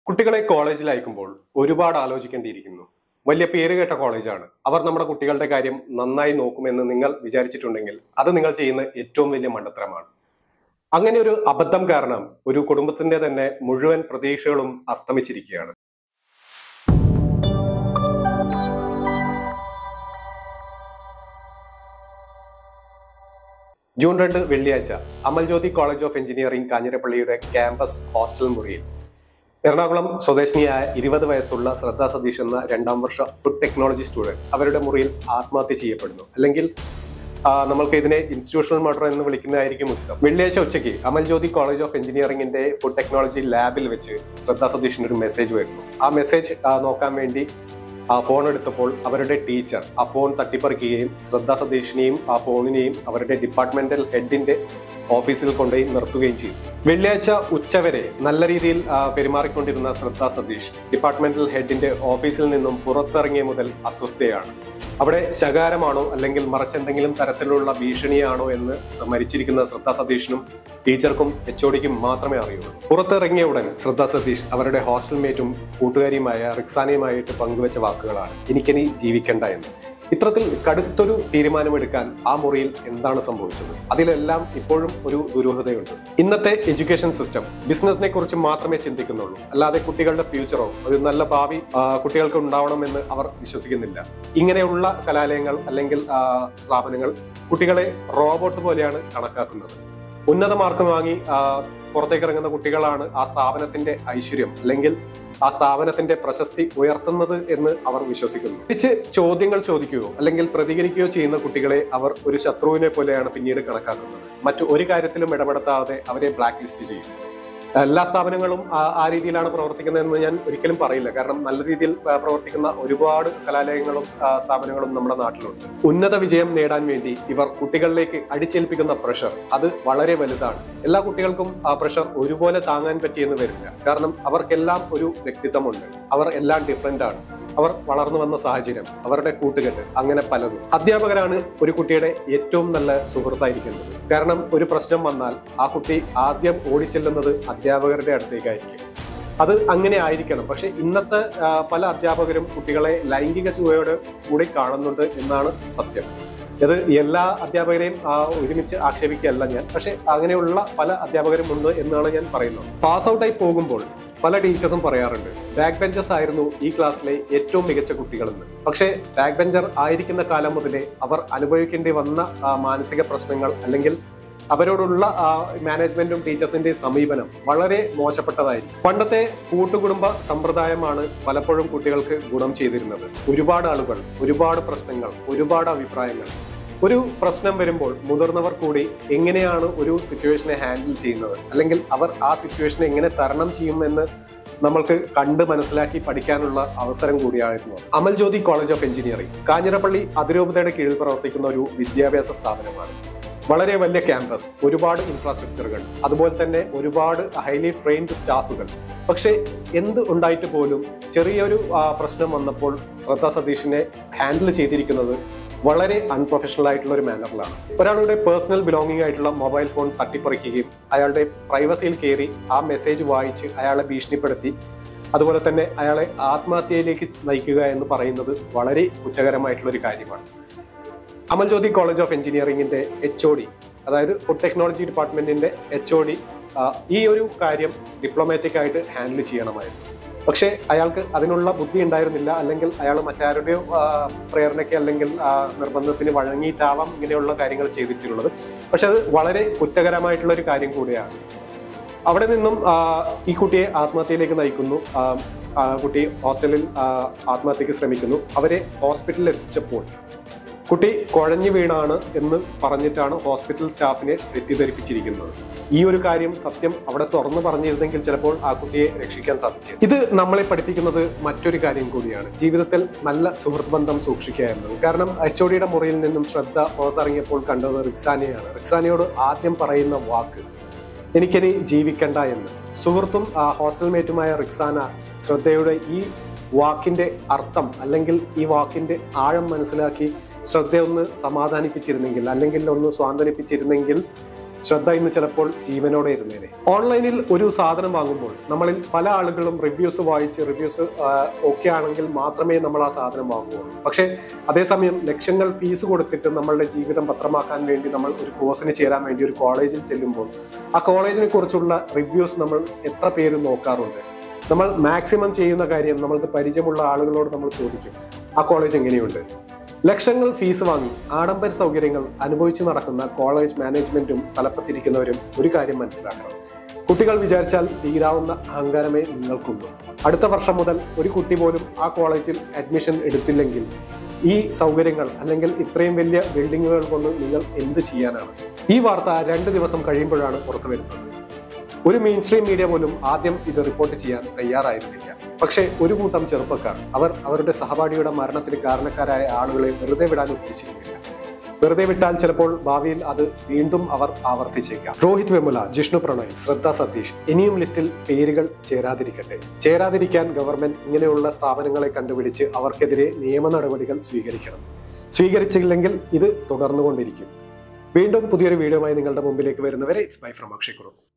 കുട്ടികളെ കോളേജിൽ അയക്കുമ്പോൾ ഒരുപാട് ആലോചിക്കേണ്ടിയിരിക്കുന്നു വലിയ പേര് കേട്ട കോളേജാണ് അവർ നമ്മുടെ കുട്ടികളുടെ കാര്യം നന്നായി നോക്കുമെന്ന് നിങ്ങൾ വിചാരിച്ചിട്ടുണ്ടെങ്കിൽ അത് നിങ്ങൾ ചെയ്യുന്ന ഏറ്റവും വലിയ മണ്ടത്തരമാണ് അങ്ങനെ ഒരു അബദ്ധം കാരണം ഒരു കുടുംബത്തിന്റെ തന്നെ മുഴുവൻ പ്രതീക്ഷകളും അസ്തമിച്ചിരിക്കുകയാണ് ജൂൺ രണ്ട് വെള്ളിയാഴ്ച അമൽജ്യോതി കോളേജ് ഓഫ് എഞ്ചിനീയറിംഗ് കാഞ്ഞിരപ്പള്ളിയുടെ ക്യാമ്പസ് ഹോസ്റ്റൽ മുറിയിൽ എറണാകുളം സ്വദേശിനിയായ ഇരുപത് വയസ്സുള്ള ശ്രദ്ധാ സതീഷ് എന്ന രണ്ടാം വർഷ ഫുഡ് ടെക്നോളജി സ്റ്റുഡന്റ് അവരുടെ മുറിയിൽ ആത്മഹത്യ ചെയ്യപ്പെടുന്നു അല്ലെങ്കിൽ ആ, നമ്മൾക്ക് ഇതിനെ ഇൻസ്റ്റിറ്റ്യൂഷണൽ മർഡർ എന്ന് വിളിക്കുന്നതായിരിക്കും ഉചിതം വെള്ളിയാഴ്ച ഉച്ചയ്ക്ക് അമൽജ്യോതി കോളേജ് ഓഫ് എഞ്ചിനീയറിംഗിന്റെ ഫുഡ് ടെക്നോളജി ലാബിൽ വെച്ച് ശ്രദ്ധാ സതീഷിന് ഒരു മെസ്സേജ് വരുന്നു ആ മെസ്സേജ് നോക്കാൻ വേണ്ടി ആ ഫോൺ എടുത്തപ്പോൾ അവരുടെ ടീച്ചർ ആ ഫോൺ തട്ടിപ്പറിക്കുകയും ശ്രദ്ധാ സതീഷിനെയും ആ ഫോണിനെയും അവരുടെ ഡിപ്പാർട്ട്മെന്റൽ ഹെഡിന്റെ ഓഫീസിൽ കൊണ്ടുപോയി നിർത്തുകയും ചെയ്തു വെള്ളിയാഴ്ച ഉച്ചവരെ നല്ല രീതിയിൽ ആ, പെരുമാറിക്കൊണ്ടിരുന്ന ശ്രദ്ധാ സതീഷ് ഡിപ്പാർട്ട്മെന്റൽ ഹെഡിന്റെ ഓഫീസിൽ നിന്നും പുറത്തിറങ്ങിയ മുതൽ അസ്വസ്ഥയാണ് അവിടെ ശകാരമാണോ അല്ലെങ്കിൽ മറിച്ചെന്തെങ്കിലും തരത്തിലുള്ള ഭീഷണിയാണോ എന്ന് സ- മരിച്ചിരിക്കുന്ന ശ്രദ്ധാ സതീഷിനും ടീച്ചർക്കും എച്ച് ഒടിക്കും മാത്രമേ അറിയുള്ളൂ പുറത്തിറങ്ങിയ ഉടൻ ശ്രദ്ധാ സതീഷ് അവരുടെ ഹോസ്റ്റൽ മേറ്റും കൂട്ടുകാരിയുമായ റിക്സാനയുമായിട്ട് പങ്കുവെച്ച വാക്കുകളാണ് എനിക്കിനി ജീവിക്കണ്ട എന്ന് ഇത്തരത്തിൽ കടുത്തൊരു തീരുമാനമെടുക്കാൻ ആ മുറിയിൽ എന്താണ് സംഭവിച്ചത് അതിലെല്ലാം ഇപ്പോഴും ഒരു ദുരൂഹതയുണ്ട് ഇന്നത്തെ എഡ്യൂക്കേഷൻ സിസ്റ്റം ബിസിനസിനെ കുറിച്ച് മാത്രമേ ചിന്തിക്കുന്നുള്ളൂ അല്ലാതെ കുട്ടികളുടെ ഫ്യൂച്ചറോ ഒരു നല്ല ഭാവി ആ, കുട്ടികൾക്ക് ഉണ്ടാവണമെന്ന് അവർ വിശ്വസിക്കുന്നില്ല ഇങ്ങനെയുള്ള കലാലയങ്ങൾ അല്ലെങ്കിൽ ആ, സ്ഥാപനങ്ങൾ കുട്ടികളെ റോബോട്ട് പോലെയാണ് കണക്കാക്കുന്നത് ഉന്നത മാർക്ക് വാങ്ങി ആ, പുറത്തേക്ക് ഇറങ്ങുന്ന കുട്ടികളാണ് ആ സ്ഥാപനത്തിന്റെ ഐശ്വര്യം അല്ലെങ്കിൽ ആ സ്ഥാപനത്തിന്റെ പ്രശസ്തി ഉയർത്തുന്നത് എന്ന് അവർ വിശ്വസിക്കുന്നു തിരിച്ച് ചോദ്യങ്ങൾ ചോദിക്കുകയോ അല്ലെങ്കിൽ പ്രതികരിക്കുകയോ ചെയ്യുന്ന കുട്ടികളെ അവർ ഒരു ശത്രുവിനെ പോലെയാണ് പിന്നീട് കണക്കാക്കുന്നത് മറ്റു ഒരു കാര്യത്തിലും ഇടപെടുത്താതെ അവരെ ബ്ലാക്ക് ലിസ്റ്റ് ചെയ്യും എല്ലാ സ്ഥാപനങ്ങളും ആ- ആ രീതിയിലാണ് പ്രവർത്തിക്കുന്നതെന്ന് ഞാൻ ഒരിക്കലും പറയില്ല കാരണം നല്ല രീതിയിൽ ആ, പ്രവർത്തിക്കുന്ന ഒരുപാട് കലാലയങ്ങളും ആ, സ്ഥാപനങ്ങളും നമ്മുടെ നാട്ടിലുണ്ട് ഉന്നത വിജയം നേടാൻ വേണ്ടി ഇവർ കുട്ടികളിലേക്ക് അടിച്ചേൽപ്പിക്കുന്ന പ്രഷർ അത് വളരെ വലുതാണ് എല്ലാ കുട്ടികൾക്കും ആ പ്രഷർ ഒരുപോലെ താങ്ങാൻ പറ്റിയെന്ന് വരില്ല കാരണം അവർക്കെല്ലാം ഒരു വ്യക്തിത്വമുണ്ട് അവർ എല്ലാം ഡിഫറെന്റ് ആണ് അവർ വളർന്നു വന്ന സാഹചര്യം അവരുടെ കൂട്ടുകെട്ട് അങ്ങനെ പലതും അധ്യാപകരാണ് ഒരു കുട്ടിയുടെ ഏറ്റവും നല്ല സുഹൃത്തായിരിക്കുന്നത് കാരണം ഒരു പ്രശ്നം വന്നാൽ ആ കുട്ടി ആദ്യം ഓടിച്ചെല്ലുന്നത് അധ്യാപകരുടെ അടുത്തേക്കായിരിക്കും അത് അങ്ങനെ ആയിരിക്കണം പക്ഷെ ഇന്നത്തെ ആ, പല അധ്യാപകരും കുട്ടികളെ ലൈംഗിക ചുവയോട് കൂടി കാണുന്നുണ്ട് എന്നാണ് സത്യം ഇത് എല്ലാ അധ്യാപകരെയും ആ, ഒരുമിച്ച് ആക്ഷേപിക്കുകയല്ല ഞാൻ പക്ഷെ അങ്ങനെയുള്ള പല അധ്യാപകരും ഉണ്ട് എന്നാണ് ഞാൻ പറയുന്നത് പാസ് ഔട്ടായി പോകുമ്പോൾ പല ടീച്ചേഴ്സും പറയാറുണ്ട് ബാക്ക് ബെഞ്ചസ് ആയിരുന്നു ഈ ക്ലാസ്സിലെ ഏറ്റവും മികച്ച കുട്ടികളെന്ന് പക്ഷേ ബാക്ക് ബെഞ്ചർ ആയിരിക്കുന്ന കാലം മുതലേ അവർ അനുഭവിക്കേണ്ടി വന്ന ആ, മാനസിക പ്രശ്നങ്ങൾ അല്ലെങ്കിൽ അവരോടുള്ള ആ, മാനേജ്മെന്റും ടീച്ചേഴ്സിന്റെ സമീപനം വളരെ മോശപ്പെട്ടതായിരിക്കും പണ്ടത്തെ കൂട്ടുകുടുംബ സമ്പ്രദായമാണ് പലപ്പോഴും കുട്ടികൾക്ക് ഗുണം ചെയ്തിരുന്നത് ഒരുപാട് ആളുകൾ ഒരുപാട് പ്രശ്നങ്ങൾ ഒരുപാട് അഭിപ്രായങ്ങൾ ഒരു പ്രശ്നം വരുമ്പോൾ മുതിർന്നവർ കൂടി എങ്ങനെയാണ് ഒരു സിറ്റുവേഷനെ ഹാൻഡിൽ ചെയ്യുന്നത് അല്ലെങ്കിൽ അവർ ആ സിറ്റുവേഷനെ എങ്ങനെ തരണം ചെയ്യുമെന്ന് നമ്മൾക്ക് കണ്ട് മനസ്സിലാക്കി പഠിക്കാനുള്ള അവസരം കൂടിയായിരുന്നു അത്. Amal Jyothi college of engineering Kanjirappally അതിരൂപതയുടെ കീഴിൽ പ്രവർത്തിക്കുന്ന ഒരു വിദ്യാഭ്യാസ സ്ഥാപനമാണ് വളരെ വലിയ ക്യാമ്പസ് ഒരുപാട് ഇൻഫ്രാസ്ട്രക്ചറുകൾ അതുപോലെ തന്നെ ഒരുപാട് ഹൈലി ട്രെയിൻഡ് സ്റ്റാഫുകൾ പക്ഷേ എന്ത് ഉണ്ടായിട്ട് പോലും ചെറിയൊരു ആ, പ്രശ്നം വന്നപ്പോൾ ശ്രദ്ധ സതീഷിനെ ഹാൻഡിൽ ചെയ്തിരിക്കുന്നത് വളരെ അൺപ്രൊഫഷണൽ ആയിട്ടുള്ള ഒരു മാനറിലാണ് ഒരാളുടെ പേഴ്സണൽ ബിലോങ്ങിംഗ് ആയിട്ടുള്ള മൊബൈൽ ഫോൺ തട്ടിപ്പറിക്കുകയും അയാളുടെ പ്രൈവസിയിൽ കയറി ആ മെസ്സേജ് വായിച്ച് അയാളെ ഭീഷണിപ്പെടുത്തി അതുപോലെ തന്നെ അയാളെ ആത്മഹത്യയിലേക്ക് നയിക്കുക എന്ന് പറയുന്നത് വളരെ കുറ്റകരമായിട്ടുള്ള ഒരു കാര്യമാണ് അമൽജ്യോതി കോളേജ് ഓഫ് എഞ്ചിനീയറിംഗിന്റെ എച്ച് ഒ ഡി അതായത് ഫുഡ് ടെക്നോളജി ഡിപ്പാർട്ട്മെന്റിന്റെ എച്ച് ഒ ഡി ഈ ഒരു കാര്യം ഡിപ്ലോമാറ്റിക് ആയിട്ട് ഹാൻഡിൽ ചെയ്യണമായിരുന്നു പക്ഷേ അയാൾക്ക് അതിനുള്ള ബുദ്ധി ഉണ്ടായിരുന്നില്ല അല്ലെങ്കിൽ അയാൾ മറ്റാരുടെയോ ആ, പ്രേരണയ്ക്ക് അല്ലെങ്കിൽ ആ, നിർബന്ധത്തിന് വഴങ്ങിയിട്ടാവാം ഇങ്ങനെയുള്ള കാര്യങ്ങൾ ചെയ്തിട്ടുള്ളത് പക്ഷെ അത് വളരെ കുറ്റകരമായിട്ടുള്ള ഒരു കാര്യം കൂടിയാണ് അവിടെ നിന്നും ആ, ഈ കുട്ടിയെ ആത്മഹത്യയിലേക്ക് നയിക്കുന്നു ആ, ആ കുട്ടി ഹോസ്റ്റലിൽ ആ, ആത്മഹത്യക്ക് ശ്രമിക്കുന്നു അവരെ ഹോസ്പിറ്റലിൽ എത്തിച്ചപ്പോൾ കുട്ടി കുഴഞ്ഞു വീണാണ് എന്ന് പറഞ്ഞിട്ടാണ് ഹോസ്പിറ്റൽ സ്റ്റാഫിനെ തെറ്റിദ്ധരിപ്പിച്ചിരിക്കുന്നത് ഈ ഒരു കാര്യം സത്യം അവിടെ തുറന്നു പറഞ്ഞിരുന്നെങ്കിൽ ചിലപ്പോൾ ആ കുട്ടിയെ രക്ഷിക്കാൻ സാധിച്ചു ഇത് നമ്മളെ പഠിപ്പിക്കുന്നത് മറ്റൊരു കാര്യം കൂടിയാണ് ജീവിതത്തിൽ നല്ല സുഹൃത്ത് ബന്ധം സൂക്ഷിക്കുക എന്നത് കാരണം എച്ച് ഒടിയുടെ മുറിയിൽ നിന്നും ശ്രദ്ധ പുറത്തിറങ്ങിയപ്പോൾ കണ്ടത് റിക്സാനയാണ് റിക്സാനയോട് ആദ്യം പറയുന്ന വാക്ക് എനിക്കിനി ജീവിക്കണ്ട എന്ന് സുഹൃത്തും ആ, ഹോസ്റ്റൽ മേറ്റുമായ റിക്സാന ശ്രദ്ധയുടെ ഈ വാക്കിന്റെ അർത്ഥം അല്ലെങ്കിൽ ഈ വാക്കിന്റെ ആഴം മനസ്സിലാക്കി ശ്രദ്ധ ഒന്ന് സമാധാനിപ്പിച്ചിരുന്നെങ്കിൽ അല്ലെങ്കിൽ ഒന്ന് സ്വാന്തനിപ്പിച്ചിരുന്നെങ്കിൽ ശ്രദ്ധ ഇന്ന് ചിലപ്പോൾ ജീവനോടെ ഇരുന്നേനെ ഓൺലൈനിൽ ഒരു സാധനം വാങ്ങുമ്പോൾ നമ്മളിൽ പല ആളുകളും റിവ്യൂസ് വായിച്ച് റിവ്യൂസ് ഓക്കെ ആണെങ്കിൽ മാത്രമേ നമ്മൾ ആ സാധനം വാങ്ങുകയുള്ളൂ പക്ഷേ അതേസമയം ലക്ഷങ്ങൾ ഫീസ് കൊടുത്തിട്ട് നമ്മളുടെ ജീവിതം പത്രമാക്കാൻ വേണ്ടി നമ്മൾ ഒരു കോഴ്സിന് ചേരാൻ വേണ്ടി ഒരു കോളേജിൽ ചെല്ലുമ്പോൾ ആ കോളേജിനെ കുറിച്ചുള്ള റിവ്യൂസ് നമ്മൾ എത്ര പേര് നോക്കാറുണ്ട് നമ്മൾ മാക്സിമം ചെയ്യുന്ന കാര്യം നമ്മൾക്ക് പരിചയമുള്ള ആളുകളോട് നമ്മൾ ചോദിക്കും ആ കോളേജ് എങ്ങനെയുണ്ട് ലക്ഷങ്ങൾ ഫീസ് വാങ്ങി ആഡംബര സൗകര്യങ്ങൾ അനുഭവിച്ചു നടക്കുന്ന കോളേജ് മാനേജ്മെന്റും തലപ്പത്തിരിക്കുന്നവരും ഒരു കാര്യം മനസ്സിലാക്കണം കുട്ടികൾ വിചാരിച്ചാൽ തീരാവുന്ന അഹങ്കാരമേ നിങ്ങൾക്കുള്ളൂ അടുത്ത വർഷം മുതൽ ഒരു കുട്ടി പോലും ആ കോളേജിൽ അഡ്മിഷൻ എടുത്തില്ലെങ്കിൽ ഈ സൗകര്യങ്ങൾ അല്ലെങ്കിൽ ഇത്രയും വലിയ ബിൽഡിങ്ങുകൾ കൊണ്ട് നിങ്ങൾ എന്ത് ചെയ്യാനാണ് ഈ വാർത്ത രണ്ട് ദിവസം കഴിയുമ്പോഴാണ് പുറത്തു വരുന്നത് ഒരു മെയിൻ സ്ട്രീം മീഡിയ പോലും ആദ്യം ഇത് റിപ്പോർട്ട് ചെയ്യാൻ തയ്യാറായിരുന്നില്ല പക്ഷേ ഒരു കൂട്ടം ചെറുപ്പക്കാർ അവർ അവരുടെ സഹപാഠിയുടെ മരണത്തിന് കാരണക്കാരായ ആളുകളെ വെറുതെ വിടാൻ ഉദ്ദേശിക്കുന്നില്ല വെറുതെ വിട്ടാൽ ചിലപ്പോൾ ഭാവിയിൽ അത് വീണ്ടും അവർ ആവർത്തിച്ചേക്കാം രോഹിത് വെമുല ജിഷ്ണു പ്രണയ് ശ്രദ്ധ സതീഷ് ഇനിയും ലിസ്റ്റിൽ പേരുകൾ ചേരാതിരിക്കട്ടെ ചേരാതിരിക്കാൻ ഗവൺമെന്റ് ഇങ്ങനെയുള്ള സ്ഥാപനങ്ങളെ കണ്ടുപിടിച്ച് അവർക്കെതിരെ നിയമ നടപടികൾ സ്വീകരിക്കണം സ്വീകരിച്ചില്ലെങ്കിൽ ഇത് തുടർന്നുകൊണ്ടിരിക്കും വീണ്ടും പുതിയൊരു വീഡിയോയുമായി നിങ്ങളുടെ മുമ്പിലേക്ക് വരുന്നവരെ it's bye from Akshay Kurup